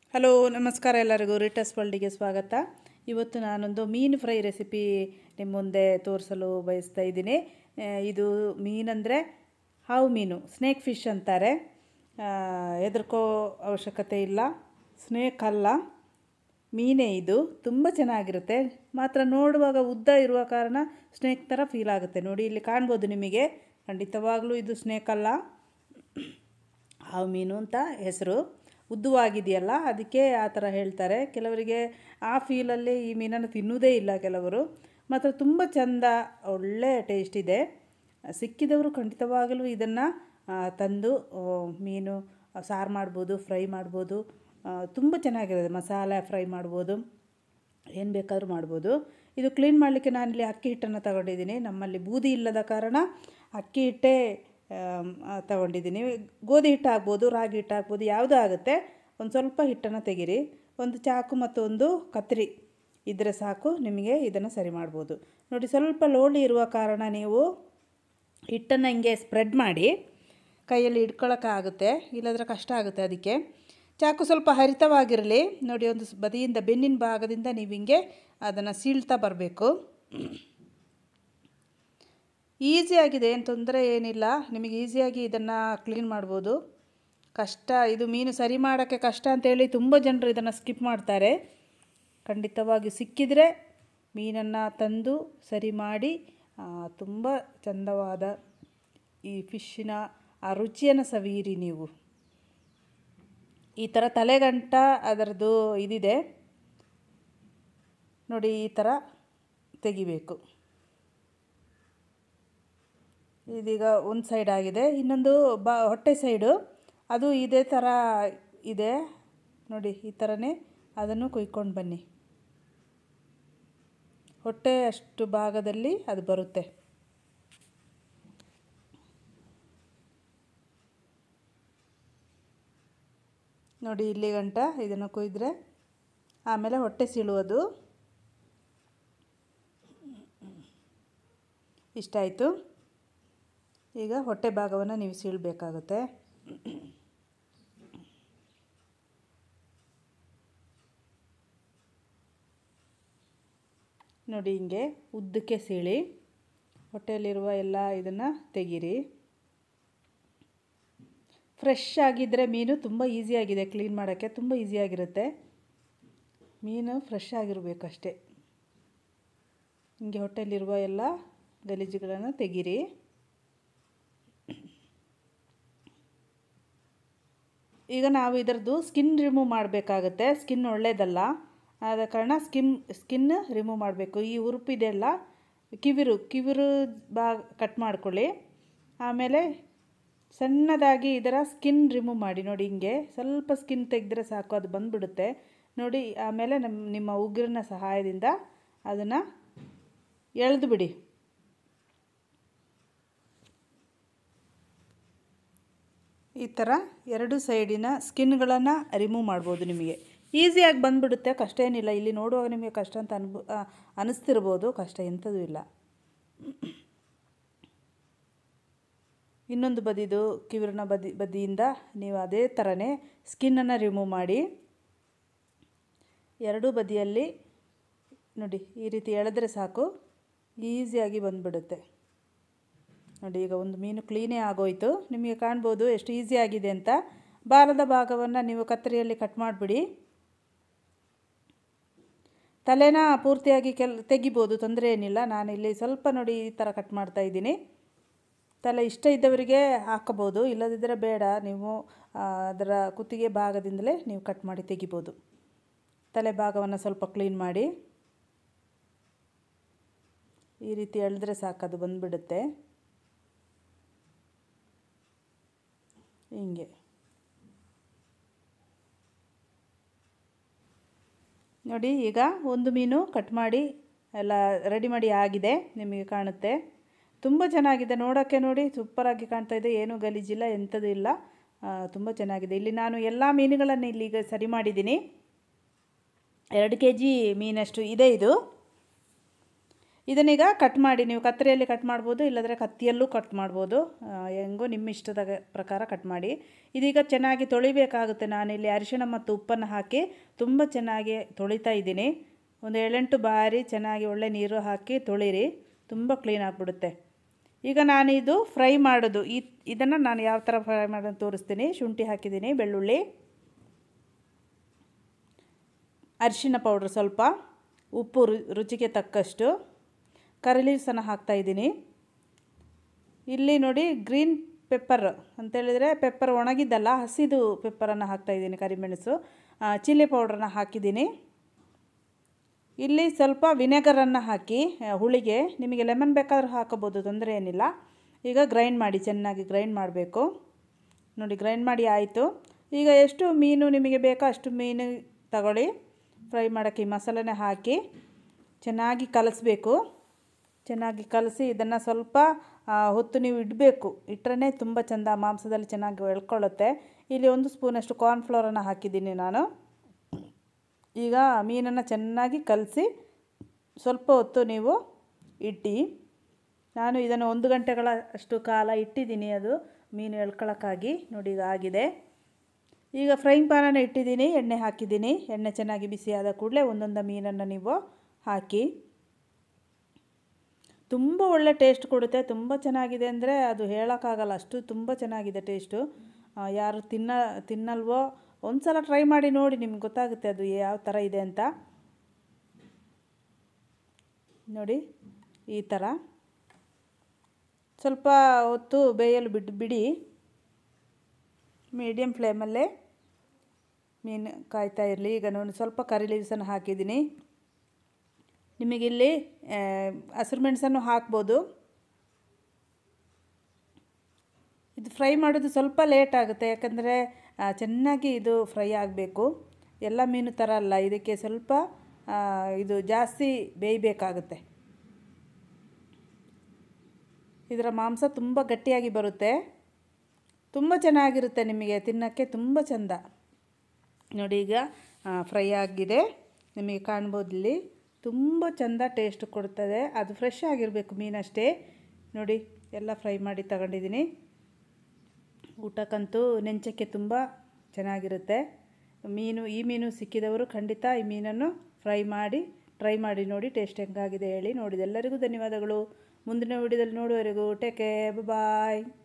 hello ನಮಸ್ಕಾರ ಎಲ್ಲರಿಗೂ ರಿಟಸ್ ವರ್ಲ್ಡಿಗೆ ಸ್ವಾಗತ ಇವತ್ತು ನಾನೊಂದು ಮೀನು ಫ್ರೈ ರೆಸಿಪಿ ನಿಮ್ಮ ಮುಂದೆ ತೋರಿಸಲು ಬಯಸ್ತಾ ಇದ್ದೀನಿ ಆ, ಇದು ಮೀನಂದರೆ ಹಾವು ಮೀನು ಸ್ನೇಕ್ ಫಿಶ್ ಅಂತಾರೆ ಹೆದರ್ಕೋ ಅವಶ್ಯಕತೆ ಇಲ್ಲ ಸ್ನೇಕ್ ಅಲ್ಲ ಮೀನೇ ಇದು ತುಂಬ ಚೆನ್ನಾಗಿರುತ್ತೆ ಮಾತ್ರ ನೋಡುವಾಗ ಉದ್ದ ಇರುವ ಕಾರಣ ಸ್ನೇಕ್ ಥರ ಫೀಲ್ ಆಗುತ್ತೆ ನೋಡಿ ಇಲ್ಲಿ ಕಾಣ್ಬೋದು ನಿಮಗೆ ಖಂಡಿತವಾಗ್ಲೂ ಇದು ಸ್ನೇಕ್ ಅಲ್ಲ ಹಾವು ಮೀನು ಅಂತ ಹೆಸರು ಉದ್ದವಾಗಿದೆಯಲ್ಲ ಅದಕ್ಕೆ ಆ ಥರ ಹೇಳ್ತಾರೆ ಕೆಲವರಿಗೆ ಆ ಫೀಲಲ್ಲಿ ಈ ಮೀನನ್ನು ತಿನ್ನುವುದೇ ಇಲ್ಲ ಕೆಲವರು ಮಾತ್ರ ತುಂಬ ಚೆಂದ ಒಳ್ಳೆ ಟೇಸ್ಟ್ ಇದೆ ಸಿಕ್ಕಿದವರು ಖಂಡಿತವಾಗಲೂ ಇದನ್ನು ತಂದು ಆ, ಮೀನು ಸಾರು ಮಾಡ್ಬೋದು ಫ್ರೈ ಮಾಡ್ಬೋದು ಆ, ತುಂಬ ಚೆನ್ನಾಗಿರುತ್ತೆ ಮಸಾಲೆ ಫ್ರೈ ಮಾಡ್ಬೋದು ಏನು ಬೇಕಾದರೂ ಮಾಡ್ಬೋದು ಇದು ಕ್ಲೀನ್ ಮಾಡಲಿಕ್ಕೆ ನಾನಿಲ್ಲಿ ಅಕ್ಕಿ ಹಿಟ್ಟನ್ನು ತಗೊಂಡಿದ್ದೀನಿ ನಮ್ಮಲ್ಲಿ ಬೂದಿ ಇಲ್ಲದ ಕಾರಣ ಅಕ್ಕಿ ಹಿಟ್ಟೇ ಆಮ್, ಆ, ತಗೊಂಡಿದ್ದೀನಿ ಗೋಧಿ ಹಿಟ್ಟು ಆಗ್ಬೋದು ರಾಗಿ ಹಿಟ್ಟು ಆಗ್ಬೋದು ಯಾವುದೂ ಆಗುತ್ತೆ ಒಂದು ಸ್ವಲ್ಪ ಹಿಟ್ಟನ್ನು ತೆಗೀರಿ ಒಂದು ಚಾಕು ಮತ್ತು ಒಂದು ಕತ್ತರಿ ಇದ್ದರೆ ಸಾಕು ನಿಮಗೆ ಇದನ್ನು ಸರಿ ಮಾಡ್ಬೋದು ನೋಡಿ ಸ್ವಲ್ಪ ಲೋಳಿ ಇರುವ ಕಾರಣ ನೀವು ಹಿಟ್ಟನ್ನು ಹಿಂಗೆ ಸ್ಪ್ರೆಡ್ ಮಾಡಿ ಕೈಯಲ್ಲಿ ಹಿಡ್ಕೊಳ್ಳೋಕ್ಕಾಗುತ್ತೆ ಇಲ್ಲದ್ರೆ ಕಷ್ಟ ಆಗುತ್ತೆ ಅದಕ್ಕೆ ಚಾಕು ಸ್ವಲ್ಪ ಹರಿತವಾಗಿರಲಿ ನೋಡಿ ಒಂದು ಸ್- ಬದಿಯಿಂದ ಬೆನ್ನಿನ ಭಾಗದಿಂದ ನೀವು ಹಿಂಗೆ ಅದನ್ನು ಸೀಳ್ತಾ ಬರಬೇಕು ಈಸಿಯಾಗಿದೆ ಏನು ತೊಂದರೆ ಏನಿಲ್ಲ ನಿಮಗೆ ಈಸಿಯಾಗಿ ಇದನ್ನು ಕ್ಲೀನ್ ಮಾಡ್ಬೋದು ಕಷ್ಟ ಇದು ಮೀನು ಸರಿ ಮಾಡೋಕ್ಕೆ ಕಷ್ಟ ಅಂತೇಳಿ ತುಂಬ ಜನರು ಇದನ್ನು ಸ್ಕಿಪ್ ಮಾಡ್ತಾರೆ ಖಂಡಿತವಾಗಿ ಸಿಕ್ಕಿದರೆ ಮೀನನ್ನು ತಂದು ಸರಿ ಮಾಡಿ ಆ, ತುಂಬ ಚಂದವಾದ ಈ ಫಿಶ್ಶಿನ ಆ ರುಚಿಯನ್ನು ಸವಿಯಿರಿ ನೀವು ಈ ಥರ ತಲೆಗಂಟ ಅದರದ್ದು ಇದಿದೆ ನೋಡಿ ಈ ಥರ ತೆಗಿಬೇಕು ಇದೀಗ ಒಂದು ಸೈಡ್ ಆಗಿದೆ ಇನ್ನೊಂದು ಬ ಹೊಟ್ಟೆ ಸೈಡು ಅದು ಇದೇ ಥರ ಇದೆ ನೋಡಿ ಈ ಥರನೇ ಅದನ್ನು ಕುಯ್ಕೊಂಡು ಬನ್ನಿ ಹೊಟ್ಟೆ ಅಷ್ಟು ಭಾಗದಲ್ಲಿ ಅದು ಬರುತ್ತೆ ನೋಡಿ ಇಲ್ಲಿ ಗಂಟ ಇದನ್ನು ಕೊಯ್ದರೆ ಆಮೇಲೆ ಹೊಟ್ಟೆ ಸೀಳುವುದು ಇಷ್ಟ ಆಯಿತು ಈಗ ಹೊಟ್ಟೆ ಭಾಗವನ್ನು ನೀವು ಸೀಳಬೇಕಾಗುತ್ತೆ ನೋಡಿ ಹಿಂಗೆ ಉದ್ದಕ್ಕೆ ಸೀಳಿ ಹೊಟ್ಟೆಯಲ್ಲಿರುವ ಎಲ್ಲ ಇದನ್ನು ತೆಗೀರಿ ಫ್ರೆಶ್ ಆಗಿದ್ದರೆ ಮೀನು ತುಂಬ ಈಸಿಯಾಗಿದೆ ಕ್ಲೀನ್ ಮಾಡೋಕ್ಕೆ ತುಂಬ ಈಸಿಯಾಗಿರುತ್ತೆ ಮೀನು ಫ್ರೆಶ್ ಆಗಿರಬೇಕಷ್ಟೆ ಹಿಂಗೆ ಹೊಟ್ಟೆಯಲ್ಲಿರುವ ಎಲ್ಲ ಗಲೀಜುಗಳನ್ನು ತೆಗೀರಿ ಈಗ ನಾವು ಇದರದ್ದು ಸ್ಕಿನ್ ರಿಮೂವ್ ಮಾಡಬೇಕಾಗತ್ತೆ ಸ್ಕಿನ್ ಒಳ್ಳೆಯದಲ್ಲ ಆದ ಕಾರಣ ಸ್ಕಿನ್ ಸ್ಕಿನ್ ರಿಮೂವ್ ಮಾಡಬೇಕು ಈ ಉರುಪಿದೆಲ್ಲ ಕಿವಿರು ಕಿವಿರು ಬಾ ಕಟ್ ಮಾಡ್ಕೊಳ್ಳಿ ಆಮೇಲೆ ಸಣ್ಣದಾಗಿ ಇದರ ಸ್ಕಿನ್ ರಿಮೂವ್ ಮಾಡಿ ನೋಡಿ ಹಿಂಗೆ ಸ್ವಲ್ಪ ಸ್ಕಿನ್ ತೆಗೆದ್ರೆ ಸಾಕು ಅದು ಬಂದುಬಿಡುತ್ತೆ ನೋಡಿ ಆಮೇಲೆ ನಮ್ಮ ನಿಮ್ಮ ಉಗುರಿನ ಸಹಾಯದಿಂದ ಅದನ್ನು ಎಳೆದು ಬಿಡಿ ಈ ಥರ ಎರಡು ಸೈಡಿನ ಸ್ಕಿನ್ಗಳನ್ನು ರಿಮೂವ್ ಮಾಡ್ಬೋದು ನಿಮಗೆ ಈಸಿಯಾಗಿ ಬಂದುಬಿಡುತ್ತೆ ಕಷ್ಟ ಏನಿಲ್ಲ ಇಲ್ಲಿ ನೋಡುವಾಗ ನಿಮಗೆ ಕಷ್ಟ ಅಂತ ಅನ್ಬೋ ಆ, ಅನಿಸ್ತಿರ್ಬೋದು ಕಷ್ಟ ಎಂಥದೂ ಇಲ್ಲ ಇನ್ನೊಂದು ಬದಿದು ಕಿವಿರಿನ ಬದಿ ಬದಿಯಿಂದ ನೀವು ಅದೇ ಥರನೇ ಸ್ಕಿನ್ನನ್ನು ರಿಮೂವ್ ಮಾಡಿ ಎರಡೂ ಬದಿಯಲ್ಲಿ ನೋಡಿ ಈ ರೀತಿ ಎಳೆದ್ರೆ ಸಾಕು ಈಸಿಯಾಗಿ ಬಂದುಬಿಡುತ್ತೆ ನೋಡಿ ಈಗ ಒಂದು ಮೀನು ಕ್ಲೀನೇ ಆಗೋಯ್ತು ನಿಮಗೆ ಕಾಣ್ಬೋದು ಎಷ್ಟು ಈಸಿ ಆಗಿದೆ ಅಂತ ಬಾಲದ ಭಾಗವನ್ನು ನೀವು ಕತ್ತರಿಯಲ್ಲಿ ಕಟ್ ಮಾಡಿಬಿಡಿ ತಲೆನ ಪೂರ್ತಿಯಾಗಿ ಕೆಲ್ ತೆಗಿಬೋದು ತೊಂದರೆ ಏನಿಲ್ಲ ನಾನಿಲ್ಲಿ ಸ್ವಲ್ಪ ನೋಡಿ ಈ ಥರ ಕಟ್ ಮಾಡ್ತಾ ಇದ್ದೀನಿ ತಲೆ ಇಷ್ಟ ಇದ್ದವರಿಗೆ ಹಾಕಬೋದು ಇಲ್ಲದಿದ್ದರೆ ಬೇಡ ನೀವು ಆ, ಅದರ ಕುತ್ತಿಗೆ ಭಾಗದಿಂದಲೇ ನೀವು ಕಟ್ ಮಾಡಿ ತೆಗಿಬೋದು ತಲೆ ಭಾಗವನ್ನು ಸ್ವಲ್ಪ ಕ್ಲೀನ್ ಮಾಡಿ ಈ ರೀತಿ ಎಳೆದ್ರೆ ಸಾಕು ಅದು ಬಂದುಬಿಡುತ್ತೆ ಹಿಂಗೆ ನೋಡಿ ಈಗ ಒಂದು ಮೀನು ಕಟ್ ಮಾಡಿ ಎಲ್ಲ ರೆಡಿ ಮಾಡಿ ಆಗಿದೆ ನಿಮಗೆ ಕಾಣುತ್ತೆ ತುಂಬ ಚೆನ್ನಾಗಿದೆ ನೋಡೋಕ್ಕೆ ನೋಡಿ ಸೂಪರಾಗಿ ಕಾಣ್ತಾ ಇದೆ ಏನೂ ಗಲೀಜಿಲ್ಲ ಎಂಥದ್ದು ಇಲ್ಲ ಆ, ತುಂಬ ಚೆನ್ನಾಗಿದೆ ಇಲ್ಲಿ ನಾನು ಎಲ್ಲ ಮೀನುಗಳನ್ನು ಇಲ್ಲಿ ಈಗ ಸರಿ ಮಾಡಿದ್ದೀನಿ ಎರಡು ಕೆ ಜಿ ಮೀನಷ್ಟು ಇದೆ ಇದು ಇದನ್ನೀಗ ಕಟ್ ಮಾಡಿ ನೀವು ಕತ್ತರಿಯಲ್ಲಿ ಕಟ್ ಮಾಡ್ಬೋದು ಇಲ್ಲಾಂದರೆ ಕತ್ತಿಯಲ್ಲೂ ಕಟ್ ಮಾಡ್ಬೋದು ಆ, ಹೆಂಗೋ ನಿಮ್ಮ ಇಷ್ಟದ ಪ್ರಕಾರ ಕಟ್ ಮಾಡಿ ಇದೀಗ ಚೆನ್ನಾಗಿ ತೊಳಿಬೇಕಾಗುತ್ತೆ ನಾನಿಲ್ಲಿ ಅರಿಶಿಣ ಮತ್ತು ಉಪ್ಪನ್ನು ಹಾಕಿ ತುಂಬ ಚೆನ್ನಾಗಿ ತೊಳಿತಾ ಇದ್ದೀನಿ ಒಂದು ಏಳೆಂಟು ಬಾರಿ ಚೆನ್ನಾಗಿ ಒಳ್ಳೆ ನೀರು ಹಾಕಿ ತೊಳಿರಿ ತುಂಬ ಕ್ಲೀನ್ ಆಗಿಬಿಡುತ್ತೆ ಈಗ ನಾನಿದು ಫ್ರೈ ಮಾಡೋದು ಈ ಇದನ್ನು ನಾನು ಯಾವ ಥರ ಫ್ರೈ ಮಾಡೋದು ತೋರಿಸ್ತೀನಿ ಶುಂಠಿ ಹಾಕಿದ್ದೀನಿ ಬೆಳ್ಳುಳ್ಳಿ ಅರಿಶಿಣ ಪೌಡ್ರ್ ಸ್ವಲ್ಪ ಉಪ್ಪು ರು ರುಚಿಗೆ ತಕ್ಕಷ್ಟು ಕರಿ ಲೀವ್ಸನ್ನು ಹಾಕ್ತಾಯಿದ್ದೀನಿ ಇಲ್ಲಿ ನೋಡಿ ಗ್ರೀನ್ ಪೆಪ್ಪರ್ ಅಂತೇಳಿದರೆ ಪೆಪ್ಪರ್ ಒಣಗಿದ್ದಲ್ಲ ಹಸಿದು ಪೆಪ್ಪರನ್ನು ಹಾಕ್ತಾಯಿದ್ದೀನಿ ಕರಿಮೆಣಸು ಚಿಲ್ಲಿ ಪೌಡ್ರನ್ನ ಹಾಕಿದ್ದೀನಿ ಇಲ್ಲಿ ಸ್ವಲ್ಪ ವಿನೆಗರನ್ನು ಹಾಕಿ ಆ, ಹುಳಿಗೆ ನಿಮಗೆ ಲೆಮನ್ ಬೇಕಾದ್ರೂ ಹಾಕೋಬೋದು ತೊಂದರೆ ಏನಿಲ್ಲ ಈಗ ಗ್ರೈಂಡ್ ಮಾಡಿ ಚೆನ್ನಾಗಿ ಗ್ರೈಂಡ್ ಮಾಡಬೇಕು ನೋಡಿ ಗ್ರೈಂಡ್ ಮಾಡಿ ಆಯಿತು ಈಗ ಎಷ್ಟು ಮೀನು ನಿಮಗೆ ಬೇಕೋ ಅಷ್ಟು ಮೀನು ತಗೊಳ್ಳಿ ಫ್ರೈ ಮಾಡೋಕ್ಕೆ ಈ ಮಸಾಲೆನೇ ಹಾಕಿ ಚೆನ್ನಾಗಿ ಕಲಿಸ್ಬೇಕು ಚೆನ್ನಾಗಿ ಕಲಸಿ ಇದನ್ನು ಸ್ವಲ್ಪ ಆ, ಹೊತ್ತು ನೀವು ಇಡಬೇಕು ಇಟ್ಟರೆ ತುಂಬ ಚೆಂದ ಮಾಂಸದಲ್ಲಿ ಚೆನ್ನಾಗಿ ಎಳ್ಕೊಳ್ಳುತ್ತೆ ಇಲ್ಲಿ ಒಂದು ಸ್ಪೂನಷ್ಟು ಕಾರ್ನ್ಫ್ಲವರನ್ನು ಹಾಕಿದ್ದೀನಿ ನಾನು ಈಗ ಮೀನನ್ನು ಚೆನ್ನಾಗಿ ಕಲಸಿ ಸ್ವಲ್ಪ ಹೊತ್ತು ನೀವು ಇಟ್ಟು ನಾನು ಇದನ್ನು ಒಂದು ಗಂಟೆಗಳ ಅಷ್ಟು ಕಾಲ ಇಟ್ಟಿದ್ದೀನಿ ಅದು ಮೀನು ಎಳ್ಕೊಳ್ಳೋಕ್ಕಾಗಿ ನೋಡಿ ಈಗ ಆಗಿದೆ ಈಗ ಫ್ರೈಂಗ್ ಪ್ಯಾನನ್ನು ಇಟ್ಟಿದ್ದೀನಿ ಎಣ್ಣೆ ಹಾಕಿದ್ದೀನಿ ಎಣ್ಣೆ ಚೆನ್ನಾಗಿ ಬಿಸಿಯಾದ ಕೂಡಲೇ ಒಂದೊಂದು ಮೀನನ್ನು ನೀವು ಹಾಕಿ ತುಂಬ ಒಳ್ಳೆ ಟೇಸ್ಟ್ ಕೊಡುತ್ತೆ ತುಂಬ ಚೆನ್ನಾಗಿದೆ ಅಂದರೆ ಅದು ಹೇಳೋಕ್ಕಾಗಲ್ಲ ಅಷ್ಟು ತುಂಬ ಚೆನ್ನಾಗಿದೆ ಟೇಸ್ಟು ಆ, ಯಾರು ತಿನ್ನ ತಿನ್ನಲ್ವೋ ಒಂದು ಸಲ ಟ್ರೈ ಮಾಡಿ ನೋಡಿ ನಿಮ್ಗೆ ಗೊತ್ತಾಗುತ್ತೆ ಅದು ಯಾವ ಥರ ಇದೆ ಅಂತ ನೋಡಿ ಈ ಥರ ಸ್ವಲ್ಪ ಹೊತ್ತು ಬೇಯಲು ಬಿಟ್ಟು ಬಿಡಿ ಮೀಡಿಯಮ್ ಫ್ಲೇಮಲ್ಲೇ ಮೀನು ಕಾಯ್ತಾ ಇರಲಿ ಈಗ ನಾನು ಸ್ವಲ್ಪ ಕರಿ ಲೀವ್ಸನ್ನು ಹಾಕಿದ್ದೀನಿ ನಿಮಗಿಲ್ಲಿ ಹಸಿರು ಮೆಣಸನ್ನು ಹಾಕ್ಬೋದು ಇದು ಫ್ರೈ ಮಾಡೋದು ಸ್ವಲ್ಪ ಲೇಟ್ ಆಗುತ್ತೆ ಯಾಕಂದರೆ ಆ, ಚೆನ್ನಾಗಿ ಇದು ಫ್ರೈ ಆಗಬೇಕು ಎಲ್ಲ ಮೀನು ಥರ ಅಲ್ಲ ಇದಕ್ಕೆ ಸ್ವಲ್ಪ ಆ, ಇದು ಜಾಸ್ತಿ ಬೇಯಬೇಕಾಗುತ್ತೆ ಇದರ ಮಾಂಸ ತುಂಬ ಗಟ್ಟಿಯಾಗಿ ಬರುತ್ತೆ ತುಂಬ ಚೆನ್ನಾಗಿರುತ್ತೆ ನಿಮಗೆ ತಿನ್ನೋಕ್ಕೆ ತುಂಬ ಚೆಂದ ನೋಡಿ ಈಗ ಫ್ರೈ ಆಗಿದೆ ನಿಮಗೆ ಕಾಣ್ಬೋದು ಇಲ್ಲಿ ತುಂಬ ಚೆಂದ ಟೇಸ್ಟ್ ಕೊಡ್ತದೆ ಅದು ಫ್ರೆಶ್ ಆಗಿರಬೇಕು ಮೀನಷ್ಟೇ ನೋಡಿ ಎಲ್ಲ ಫ್ರೈ ಮಾಡಿ ತಗೊಂಡಿದ್ದೀನಿ ಊಟಕ್ಕಂತೂ ನೆಂಚಕ್ಕೆ ತುಂಬ ಚೆನ್ನಾಗಿರುತ್ತೆ ಮೀನು ಈ ಮೀನು ಸಿಕ್ಕಿದವರು ಖಂಡಿತ ಈ ಮೀನನ್ನು ಫ್ರೈ ಮಾಡಿ ಟ್ರೈ ಮಾಡಿ ನೋಡಿ ಟೇಸ್ಟ್ ಹೆಂಗಾಗಿದೆ ಹೇಳಿ ನೋಡಿದ ಎಲ್ಲರಿಗೂ ಧನ್ಯವಾದಗಳು ಮುಂದಿನ ವಿಡಿಯೋದಲ್ಲಿ ನೋಡುವವರೆಗೂ ಟೇಕ್ ಬಾಯ್